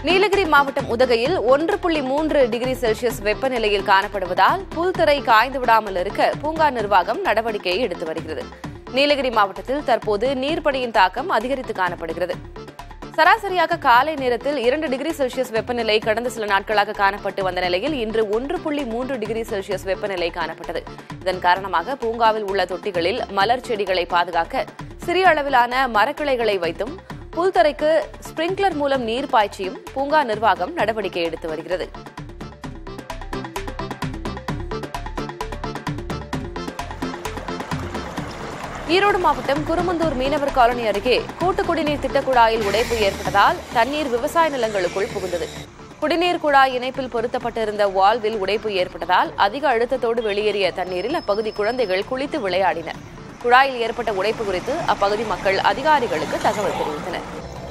நீலகிரி மாவட்டம் உதகையில் ஒன்று புள்ளி மூன்று டிகிரி செல்சியஸ் வெப்பநிலையில் காணப்படுவதால் புல்தரை காய்ந்து விடாமல் இருக்க பூங்கா நிர்வாகம் நடவடிக்கையை எடுத்து வருகிறது நீலகிரி மாவட்டத்தில் தற்போது நீர்ப்படியின் தாக்கம் அதிகரித்து காணப்படுகிறது சராசரியாக காலை நேரத்தில் இரண்டு டிகிரி செல்சியஸ் வெப்பநிலை கடந்த சில நாட்களாக காணப்பட்டு வந்த நிலையில் இன்று ஒன்று புள்ளி மூன்று டிகிரி செல்சியஸ் வெப்பநிலை காணப்பட்டது இதன் காரணமாக பூங்காவில் உள்ள தொட்டிகளில் மலர் செடிகளை பாதுகாக்க சிறிய அளவிலான மரக்கிளைகளை வைத்தும் புல்தரைக்கு ஸ்பிரிங்க்லர் மூலம் நீர் பாய்ச்சியும் பூங்கா நிர்வாகம் நடவடிக்கை எடுத்து வருகிறது ஈரோடு மாவட்டம் குருமந்தூர் மீனவர் காலனி அருகே கூட்டு குடிநீர் திட்ட குழாயில் உடைப்பு ஏற்பட்டதால் தண்ணீர் விவசாய நிலங்களுக்குள் புகுந்தது குடிநீர் குழாய் இணைப்பில் பொருத்தப்பட்டிருந்த வால்வில் உடைப்பு ஏற்பட்டதால் அதிக அழுத்தத்தோடு வெளியேறிய தண்ணீரில் அப்பகுதி குழந்தைகள் குளித்து விளையாடினர் குழாயில் ஏற்பட்ட உடைப்பு குறித்து அப்பகுதி மக்கள் அதிகாரிகளுக்கு தகவல் தெரிவித்தனர்